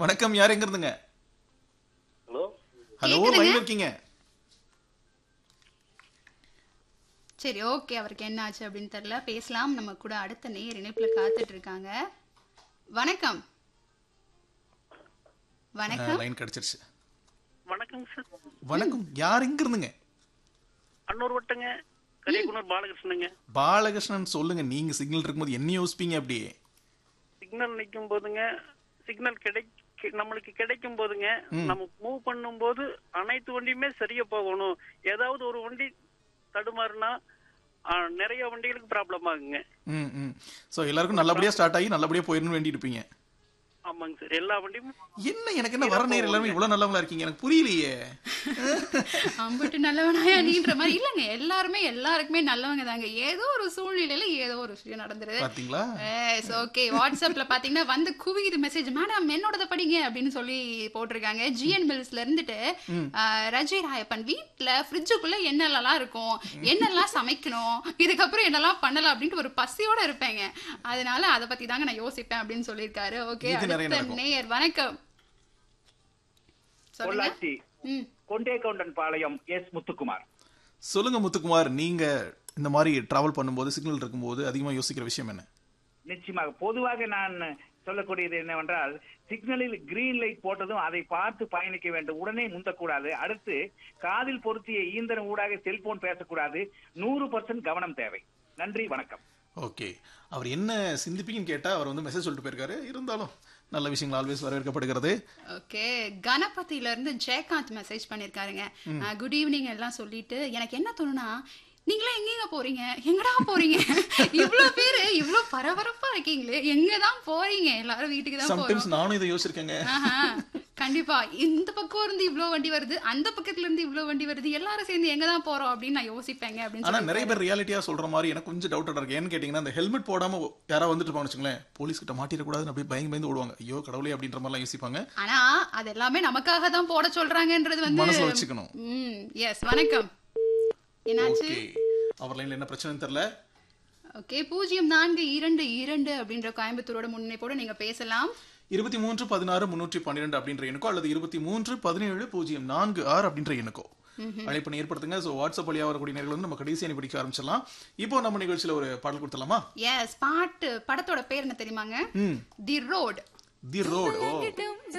வணக்கம் யார் எங்க இருந்துங்க ஹலோ ஹலோ கேக்குதுங்க? லைன்ல இருக்கீங்க சரி ஓகே அவருக்கு என்ன ஆச்சு அப்படின்னு தெரியல பேசலாம் நம்ம கூட அடுத்த நேர் இணைப்புல காத்துட்டு இருக்காங்க வணக்கம் வணக்கம் லைன் கிடைச்சிருச்சு வணக்கம் சார் வணக்கம் யார் எங்க இருந்துங்க அன்னூர் வட்டங்க கலியகுணர் பாலகிருஷ்ணனுங்க பாலகிருஷ்ணன் சொல்லுங்க நீங்க சிக்னல் இருக்கும்போது என்ன யோசிப்பீங்க அப்படியே சிக்னல் நிக்கும் போதுங்க சிக்னல் கிடை கி- நம்மளுக்கு கிடைக்கும் போதுங்க நம்ம மூவ் பண்ணும்போது அனைத்து வண்டியுமே சரியா போகணும் ஏதாவது ஒரு வண்டி தடுமாறுனா ஆ, நிறைய வண்டிகளுக்கு ப்ராப்ளம் ஆகுங்க ம் ம் ஸோ எல்லாருக்கும் நல்லபடியா ஸ்டார்ட் ஆகி நல்லபடியா போயிடணும்னு வேண்டி இருப்பீங்க ஆமாங்க சார் எல்லா வண்டியும் என்ன எனக்கு என்ன வர நேரம் எல்லாமே இவ்வளவு நல்லவங்களா இருக்கீங்க எனக்கு புரியலையே அம்பிட்டு நல்லவனாயா நீன்ற மாதிரி இல்லைங்க எல்லாருமே எல்லாருக்குமே நல்லவங்க தாங்க ஏதோ ஒரு சூழ்நிலையில ஏதோ ஒரு விஷயம் நடந்துருது பாத்தீங்களா எஸ் ஓகே வாட்ஸ்அப்ல பாத்தீங்கன்னா வந்து குவியுது மெசேஜ் மேடம் என்னோடத படிங்க அப்படின்னு சொல்லி போட்டிருக்காங்க ஜிஎன் மில்ஸ்ல இருந்துட்டு ஆஹ், ரஜி ராயப்பன் வீட்ல ஃப்ரிட்ஜுக்குள்ள என்னெல்லாம் இருக்கும் என்னெல்லாம் சமைக்கணும் இதுக்கப்புறம் என்னெல்லாம் பண்ணலாம் அப்படின்ட்டு ஒரு பசியோட இருப்பேங்க அதனால அதை பத்தி தாங்க நான் யோசிப்பேன் அப்படின்னு சொல்லியிருக்காரு ஓகே இது நிறைய அடுத்த நடக்கும். நேயர் வணக்கம் சொல்லுங்க பொள்ளாச்சி ம் கொண்டேகவுண்டன் பாளையம் எஸ் முத்துக்குமார் சொல்லுங்க முத்துக்குமார் நீங்க இந்த மாதிரி டிராவல் பண்ணும்போது சிக்னல் இருக்கும்போது அதிகமா யோசிக்கிற விஷயம் என்ன நிச்சயமாக பொதுவாக நான் சொல்லக்கூடியது என்னவென்றால் சிக்னலில் கிரீன் லைட் போட்டதும் அதை பார்த்து பயணிக்க வேண்டும் உடனே முந்தக்கூடாது அடுத்து காதில் பொருத்திய இயந்திரம் ஊடாக செல்போன் பேசக்கூடாது நூறு பர்சன்ட் கவனம் தேவை நன்றி வணக்கம் ஓகே அவர் என்ன சிந்திப்பீங்கன்னு கேட்டா அவர் வந்து மெசேஜ் சொல்லிட்டு போயிருக்காரு இருந்தாலும் நல்ல விஷயங்கள் ஆல்வேஸ் வரவேற்கப்படுகிறது ஓகே கணபதியில இருந்து ஜெயகாந்த் மெசேஜ் பண்ணிருக்காருங்க குட் ஈவினிங் எல்லாம் சொல்லிட்டு எனக்கு என்ன தோணுனா நீங்களா எங்கெங்க போறீங்க எங்கடா போறீங்க இவ்ளோ பேரு இவ்ளோ பரபரப்பா இருக்கீங்களே எங்க தான் போறீங்க எல்லாரும் வீட்டுக்கு தான் சம்டைம்ஸ் போறோம் நானும் இதை யோசிச்சிருக்கேங்க ஆஹா, கண்டிப்பா இந்த பக்கம் இருந்து இவ்ளோ வண்டி வருது அந்த பக்கத்துல இருந்து இவ்ளோ வண்டி வருது எல்லாரும் சேர்ந்து எங்க தான் போறோம் அப்படின்னு நான் யோசிப்பேங்க அப்படின்னு ஆனா சொல்லி நிறைய பேர் ரியாலிட்டியா சொல்ற மாதிரி எனக்கு கொஞ்சம் டவுட்டா இருக்கு ஏன்னு கேட்டீங்கன்னா அந்த ஹெல்மெட் போடாம யாராவது வந்துட்டு இருப்பாங்க வச்சுங்களேன் போலீஸ் கிட்ட மாட்டிடக்கூடாதுன்னு அப்படியே பயந்து பயந்து ஓடுவாங்க ஐயோ கடவுளே அப்படின்ற மாதிரிலாம் யோசிப்பாங்க ஆனா அது எல்லாமே நமக்காக தான் போட சொல்றாங்கன்றது வந்து மனசுல வச்சுக்கணும் ம் எஸ் வணக்கம் என்னாச்சு ஓகே அவர் லைன்ல என்ன பிரச்சனைன்னு தெரியல ஓகே பூஜ்ஜியம் நான்கு இரண்டு இரண்டு அப்படின்ற கோயம்புத்தூரோட முன்னிணைப்போட நீங்க பேசலாம் இருபத்தி மூன்று பதினாறு முன்னூற்றி பன்னிரெண்டு அப்படின்ற எண்ணுக்கோ அல்லது இருபத்தி மூன்று பதினேழு பூஜ்ஜியம் நான்கு ஆறு அப்படின்ற எண்ணுக்கோ அழைப்பு ஏற்படுத்துங்க ஸோ வாட்ஸ்அப் வழியாக வரக்கூடிய நேர்கள் வந்து நம்ம கடைசி அணி படிக்க ஆரம்பிச்சிடலாம் இப்போ நம்ம நிகழ்ச்சியில ஒரு பாடல் கொடுத்துடலாமா எஸ் பாட்டு படத்தோட பேர் என்ன தெரியுமாங்க ம் தி ரோட் தி ரோட் ஓ